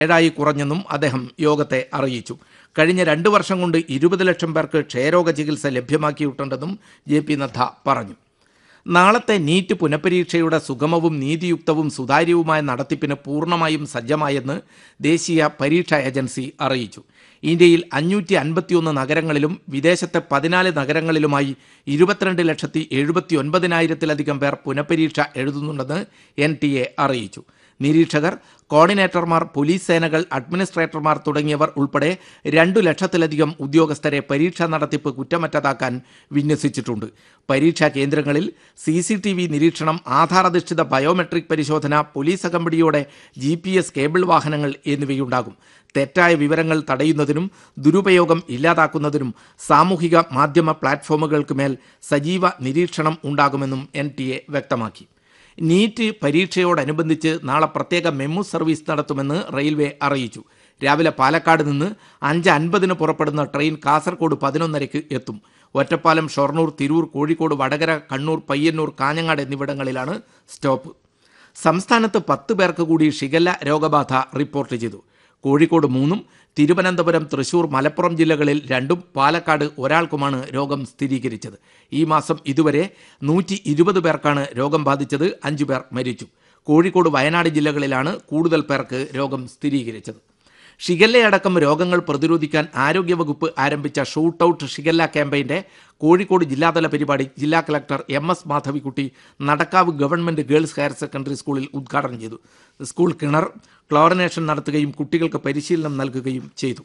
ഏഴായി കുറഞ്ഞെന്നും അദ്ദേഹം യോഗത്തെ അറിയിച്ചു കഴിഞ്ഞ രണ്ട് വർഷം കൊണ്ട് ഇരുപത് ലക്ഷം പേർക്ക് ക്ഷയരോഗ ചികിത്സ ലഭ്യമാക്കിയിട്ടുണ്ടെന്നും ജെ പി നദ്ദ പറഞ്ഞു നാളത്തെ നീറ്റ് പുനഃപരീക്ഷയുടെ സുഗമവും നീതിയുക്തവും സുതാര്യവുമായ നടത്തിപ്പിന് പൂർണ്ണമായും സജ്ജമായെന്ന് ദേശീയ പരീക്ഷാ ഏജൻസി അറിയിച്ചു ഇന്ത്യയിൽ അഞ്ഞൂറ്റി അൻപത്തിയൊന്ന് നഗരങ്ങളിലും വിദേശത്തെ പതിനാല് നഗരങ്ങളിലുമായി ഇരുപത്തിരണ്ട് ലക്ഷത്തി എഴുപത്തി ഒൻപതിനായിരത്തിലധികം പേർ പുനഃപരീക്ഷ എഴുതുന്നുണ്ടെന്ന് എൻ ടി എ അറിയിച്ചു നിരീക്ഷകർ കോർഡിനേറ്റർമാർ പോലീസ് സേനകൾ അഡ്മിനിസ്ട്രേറ്റർമാർ തുടങ്ങിയവർ ഉൾപ്പെടെ രണ്ടു ലക്ഷത്തിലധികം ഉദ്യോഗസ്ഥരെ പരീക്ഷാ നടത്തിപ്പ് കുറ്റമറ്റതാക്കാൻ വിന്യസിച്ചിട്ടുണ്ട് പരീക്ഷാ കേന്ദ്രങ്ങളിൽ സി സി ടി വി നിരീക്ഷണം ആധാരധിഷ്ഠിത ബയോമെട്രിക് പരിശോധന പോലീസ് അകമ്പടിയോടെ ജി പി എസ് കേബിൾ വാഹനങ്ങൾ എന്നിവയുണ്ടാകും തെറ്റായ വിവരങ്ങൾ തടയുന്നതിനും ദുരുപയോഗം ഇല്ലാതാക്കുന്നതിനും സാമൂഹിക മാധ്യമ പ്ലാറ്റ്ഫോമുകൾക്ക് മേൽ സജീവ നിരീക്ഷണം ഉണ്ടാകുമെന്നും എൻ ടി എ വ്യക്തമാക്കി നീറ്റ് പരീക്ഷയോടനുബന്ധിച്ച് നാളെ പ്രത്യേക മെമു സർവീസ് നടത്തുമെന്ന് റെയിൽവേ അറിയിച്ചു രാവിലെ പാലക്കാട് നിന്ന് അഞ്ച് അൻപതിന് പുറപ്പെടുന്ന ട്രെയിൻ കാസർഗോഡ് പതിനൊന്നരയ്ക്ക് എത്തും ഒറ്റപ്പാലം ഷൊർണൂർ തിരൂർ കോഴിക്കോട് വടകര കണ്ണൂർ പയ്യന്നൂർ കാഞ്ഞങ്ങാട് എന്നിവിടങ്ങളിലാണ് സ്റ്റോപ്പ് സംസ്ഥാനത്ത് പത്ത് പേർക്ക് കൂടി ഷിഗല്ല രോഗബാധ റിപ്പോർട്ട് ചെയ്തു കോഴിക്കോട് മൂന്നും തിരുവനന്തപുരം തൃശൂർ മലപ്പുറം ജില്ലകളിൽ രണ്ടും പാലക്കാട് ഒരാൾക്കുമാണ് രോഗം സ്ഥിരീകരിച്ചത് ഈ മാസം ഇതുവരെ നൂറ്റി ഇരുപത് പേർക്കാണ് രോഗം ബാധിച്ചത് അഞ്ചു പേർ മരിച്ചു കോഴിക്കോട് വയനാട് ജില്ലകളിലാണ് കൂടുതൽ പേർക്ക് രോഗം സ്ഥിരീകരിച്ചത് ഷിഗല്ലയടക്കം രോഗങ്ങൾ പ്രതിരോധിക്കാൻ ആരോഗ്യവകുപ്പ് ആരംഭിച്ച ഷൂട്ട് ഔട്ട് ഷിഗല്ല ക്യാമ്പയിന്റെ കോഴിക്കോട് ജില്ലാതല പരിപാടി ജില്ലാ collector M S Madhavikutty Nadakkavu government girls higher secondary സ്കൂളിൽ ഉദ്ഘാടനം ചെയ്തു സ്കൂൾ കിണർ ക്ലോറിനേഷൻ നടത്തുകയും കുട്ടികൾക്ക് പരിശീലനം നൽകുകയും ചെയ്തു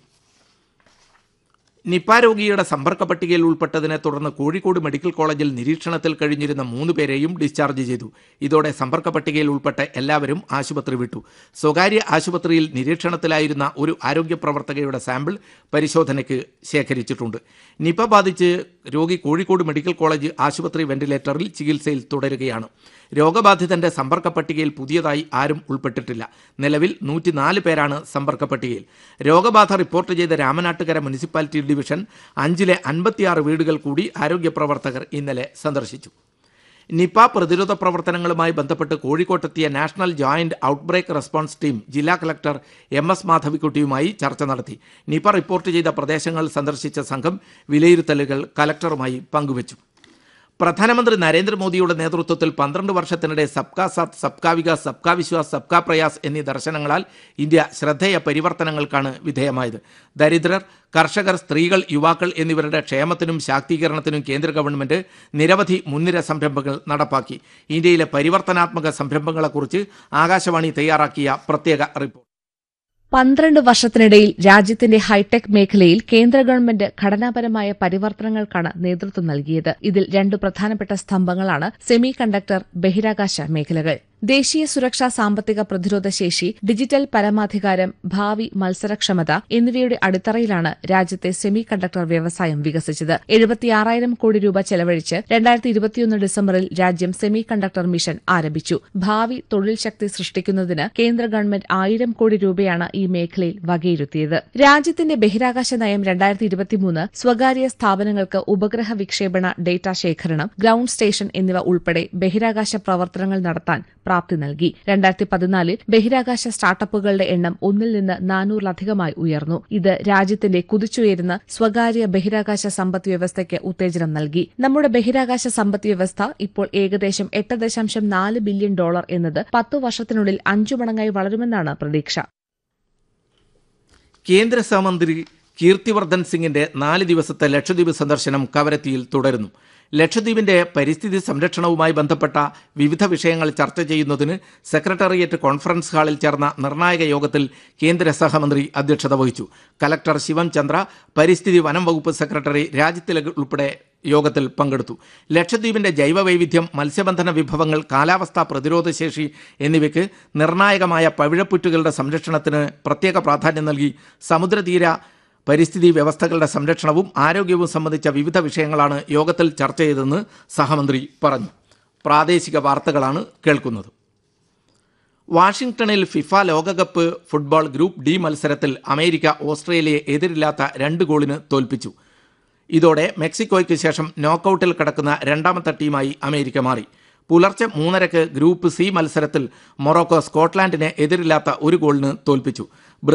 നിപ രോഗിയുടെ സമ്പർക്ക പട്ടികയിൽ ഉൾപ്പെട്ടതിനെ തുടർന്ന് കോഴിക്കോട് മെഡിക്കൽ കോളേജിൽ നിരീക്ഷണത്തിൽ കഴിഞ്ഞിരുന്ന മൂന്ന് പേരെയും ഡിസ്ചാർജ് ചെയ്തു ഇതോടെ സമ്പർക്ക പട്ടികയിൽ ഉൾപ്പെട്ട എല്ലാവരും ആശുപത്രി വിട്ടു സ്വകാര്യ ആശുപത്രിയിൽ നിരീക്ഷണത്തിലായിരുന്ന ഒരു ആരോഗ്യ പ്രവർത്തകയുടെ സാമ്പിൾ പരിശോധനയ്ക്ക് ശേഖരിച്ചിട്ടുണ്ട് നിപ ബാധിച്ച് രോഗി കോഴിക്കോട് മെഡിക്കൽ കോളേജ് ആശുപത്രി വെന്റിലേറ്ററിൽ ചികിത്സയിൽ തുടരുകയാണ് രോഗബാധിതന്റെ സമ്പർക്ക പട്ടികയിൽ പുതിയതായി ആരും ഉൾപ്പെട്ടിട്ടില്ല നിലവിൽ നൂറ്റിനാല് പേരാണ് സമ്പർക്ക പട്ടികയിൽ രോഗബാധ റിപ്പോർട്ട് ചെയ്ത രാമനാട്ടുകര മുനിസിപ്പാലിറ്റി ഡിവിഷൻ അഞ്ചിലെ അൻപത്തിയാറ് വീടുകൾ കൂടി ആരോഗ്യ പ്രവർത്തകർ ഇന്നലെ സന്ദർശിച്ചു നിപ പ്രതിരോധ പ്രവർത്തനങ്ങളുമായി ബന്ധപ്പെട്ട് കോഴിക്കോട്ടെത്തിയ national joint outbreak response team ജില്ലാ കളക്ടർ എം എസ് മാധവിക്കുട്ടിയുമായി ചർച്ച നടത്തി നിപ റിപ്പോർട്ട് ചെയ്ത പ്രദേശങ്ങൾ സന്ദർശിച്ച സംഘം വിലയിരുത്തലുകൾ കലക്ടറുമായി പങ്കുവച്ചു പ്രധാനമന്ത്രി നരേന്ദ്രമോദിയുടെ നേതൃത്വത്തിൽ പന്ത്രണ്ട് വർഷത്തിനിടെ സബ്കാ സാത്ത് സബ്കാ വികാസ് സബ്കാ വിശ്വാസ് സബ്കാ പ്രയാസ് എന്നീ ദർശനങ്ങളാൽ ഇന്ത്യ ശ്രദ്ധേയ പരിവർത്തനങ്ങൾക്കാണ് വിധേയമായത് ദരിദ്രർ കർഷകർ സ്ത്രീകൾ യുവാക്കൾ എന്നിവരുടെ ക്ഷേമത്തിനും ശാക്തീകരണത്തിനും കേന്ദ്ര ഗവൺമെന്റ് നിരവധി മുൻനിര സംരംഭങ്ങൾ നടപ്പാക്കി ഇന്ത്യയിലെ പരിവർത്തനാത്മക സംരംഭങ്ങളെക്കുറിച്ച് ആകാശവാണി തയ്യാറാക്കിയ പ്രത്യേക റിപ്പോർട്ട് പന്ത്രണ്ട് വർഷത്തിനിടയിൽ രാജ്യത്തിന്റെ ഹൈടെക് മേഖലയിൽ കേന്ദ്ര ഗവൺമെന്റ് ഘടനാപരമായ പരിവർത്തനങ്ങൾക്കാണ് നേതൃത്വം നൽകിയത് ഇതിൽ രണ്ടു പ്രധാനപ്പെട്ട സ്തംഭങ്ങളാണ് സെമി കണ്ടക്ടർ ബഹിരാകാശ മേഖലകൾ ദേശീയ സുരക്ഷാ സാമ്പത്തിക പ്രതിരോധ ശേഷി ഡിജിറ്റൽ പരമാധികാരം ഭാവി മത്സരക്ഷമത എന്നിവയുടെ അടിത്തറയിലാണ് രാജ്യത്തെ സെമി കണ്ടക്ടർ വ്യവസായം വികസിച്ചത് എഴുപത്തിയാറായിരം കോടി രൂപ ചെലവഴിച്ച് രണ്ടായിരത്തി ഇരുപത്തിയൊന്ന് ഡിസംബറിൽ രാജ്യം സെമി കണ്ടക്ടർ മിഷൻ ആരംഭിച്ചു ഭാവി തൊഴിൽ ശക്തി സൃഷ്ടിക്കുന്നതിന് കേന്ദ്ര ഗവൺമെന്റ് ആയിരം കോടി രൂപയാണ് ഈ മേഖലയിൽ വകയിരുത്തിയത് രാജ്യത്തിന്റെ ബഹിരാകാശ നയം രണ്ടായിരത്തി ഇരുപത്തിമൂന്ന് സ്വകാര്യ സ്ഥാപനങ്ങൾക്ക് ഉപഗ്രഹ വിക്ഷേപണ ഡേറ്റ ശേഖരണം ഗ്രൌണ്ട് സ്റ്റേഷൻ എന്നിവ ഉൾപ്പെടെ ബഹിരാകാശ പ്രവർത്തനങ്ങൾ നടത്താൻ പ്രാപ്തി നൽകി രണ്ടായിരത്തി പതിനാലിൽ ബഹിരാകാശ സ്റ്റാർട്ടപ്പുകളുടെ എണ്ണം ഒന്നിൽ നിന്ന് നാനൂറിലധികമായി ഉയർന്നു ഇത് രാജ്യത്തിന്റെ കുതിച്ചുയരുന്ന സ്വകാര്യ ബഹിരാകാശ സമ്പദ് വ്യവസ്ഥയ്ക്ക് ഉത്തേജനം നൽകി നമ്മുടെ ബഹിരാകാശ സമ്പദ് വ്യവസ്ഥ ഇപ്പോൾ ഏകദേശം എട്ട് ദശാംശം നാല് ബില്യൺ ഡോളർ എന്നത് പത്തു വർഷത്തിനുള്ളിൽ അഞ്ചു മടങ്ങായി വളരുമെന്നാണ് പ്രതീക്ഷ കേന്ദ്ര സഹമന്ത്രി കീർത്തിവർദ്ധൻ സിംഗിന്റെ നാല് ദിവസത്തെ ലക്ഷദ്വീപ് സന്ദർശനം കവരത്തിയിൽ തുടരുന്നു ലക്ഷദ്വീപിന്റെ പരിസ്ഥിതി സംരക്ഷണവുമായി ബന്ധപ്പെട്ട വിവിധ വിഷയങ്ങൾ ചർച്ച ചെയ്യുന്നതിന് സെക്രട്ടേറിയറ്റ് കോൺഫറൻസ് ഹാളിൽ ചേർന്ന നിർണായക യോഗത്തിൽ കേന്ദ്ര സഹമന്ത്രി അധ്യക്ഷത വഹിച്ചു കലക്ടർ ശിവം ചന്ദ്ര പരിസ്ഥിതി വനം വകുപ്പ് സെക്രട്ടറി രാജ്യത്തിലക് ഉൾപ്പെടെ യോഗത്തിൽ പങ്കെടുത്തു ലക്ഷദ്വീപിന്റെ ജൈവവൈവിധ്യം മത്സ്യബന്ധന വിഭവങ്ങൾ കാലാവസ്ഥാ പ്രതിരോധശേഷി എന്നിവയ്ക്ക് നിർണായകമായ പവിഴപ്പുറ്റുകളുടെ സംരക്ഷണത്തിന് പ്രത്യേക പ്രാധാന്യം നൽകി സമുദ്രതീര പരിസ്ഥിതി വ്യവസ്ഥകളുടെ സംരക്ഷണവും ആരോഗ്യവും സംബന്ധിച്ച വിവിധ വിഷയങ്ങളാണ് യോഗത്തിൽ ചർച്ച ചെയ്തതെന്ന് സഹമന്ത്രി പറഞ്ഞു പ്രാദേശിക വാർത്തകളാണ് കേൾക്കുന്നത് വാഷിംഗ്ടണിൽ ഫിഫ ലോകകപ്പ് ഫുട്ബോൾ ഗ്രൂപ്പ് ഡി മത്സരത്തിൽ അമേരിക്ക ഓസ്ട്രേലിയയെ എതിരില്ലാത്ത രണ്ട് ഗോളിന് തോൽപ്പിച്ചു ഇതോടെ മെക്സിക്കോയ്ക്ക് ശേഷം നോക്കൌട്ടിൽ കടക്കുന്ന രണ്ടാമത്തെ ടീമായി അമേരിക്ക മാറി പുലർച്ചെ മൂന്നരക്ക് ഗ്രൂപ്പ് സി മത്സരത്തിൽ മൊറോക്കോ സ്കോട്ട്ലാൻഡിനെ എതിരില്ലാത്ത ഒരു ഗോളിന് തോൽപ്പിച്ചു